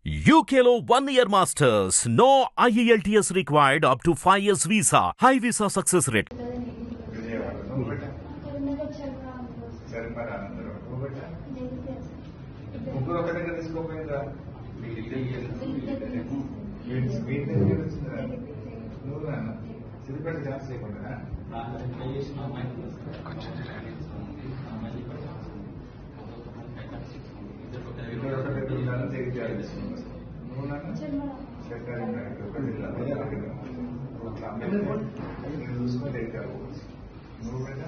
UKLO one year masters. No IELTS required up to 5 years visa. High visa success rate. Vijayawada నువ్వు బిడ్డ సరిపడా అందరూ నువ్వు బిడ్డ ముగ్గురు ఒక దగ్గర తీసుకోపోయిందా నువ్వు నాన్న సిరిపేట ఛాన్స్ లేకుండా ఇద్దరు ఒక దగ్గర ఉండాలని తెలియజేయాలి నువ్వు నాన్న సర్కారీ బ్యాంక్ ఒక జిల్లా నేను చూసుకొని తెలియజేయాలి నువ్వు బిడ్డ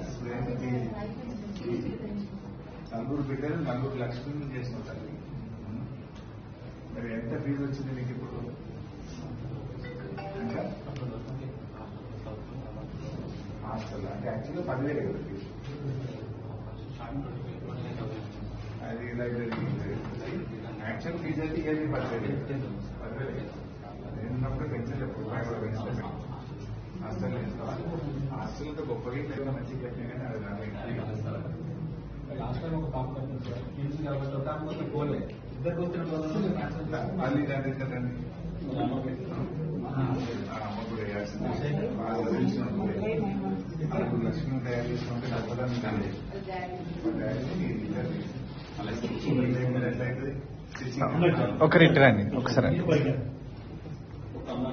నలుగురు బిడ్డలు నలుగురు లక్ష్మీని చేసిన తల్లి మరి ఎంత ఫీజు వచ్చింది నీకు ఇప్పుడు ఇంకా హాస్టల్ అంటే యాక్చువల్గా పదివేలు కదా ఫీజు అది లైబ్రరీ యాక్చువల్ ఫీజు అయితే ఇయర్లీ పదివేలు పదివేలు నేను ఉన్నప్పుడు పెన్షన్ ఎప్పుడు రూపాయి కూడా పెంచలేదు హాస్టల్ హాస్టల్తో గొప్పగా ఏదైనా మంచిగా పెట్టినా కానీ అది రాలేదు లాస్ట్ టైం ఒక కాపు కట్టింది సార్ ఫీజు కాబట్టి ఒక కాకపోతే పోలే ఇద్దరు కూతురు మళ్ళీ దాన్ని కదండి అమ్మ కూడా వేయాల్సింది వాళ్ళు తెలిసినప్పుడు నలుగురు లక్ష్మి తయారు చేసుకుంటే గొప్పదాన్ని కానీ ఒకరి ఇంటి రండి ఒకసారి ఒక అమ్మాయి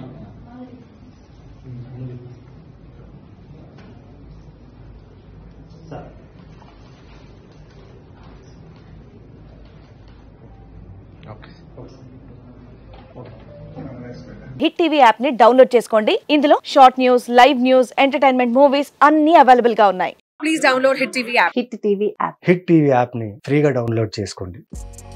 sir okay Hit TV app ని డౌన్లోడ్ చేసుకోండి ఇందులో short news live news entertainment movies అన్ని అవైలబుల్ గా ఉన్నాయి please download Hit TV app. Hit TV app Hit TV యాప్ని ఫ్రీగా డౌన్లోడ్ చేసుకోండి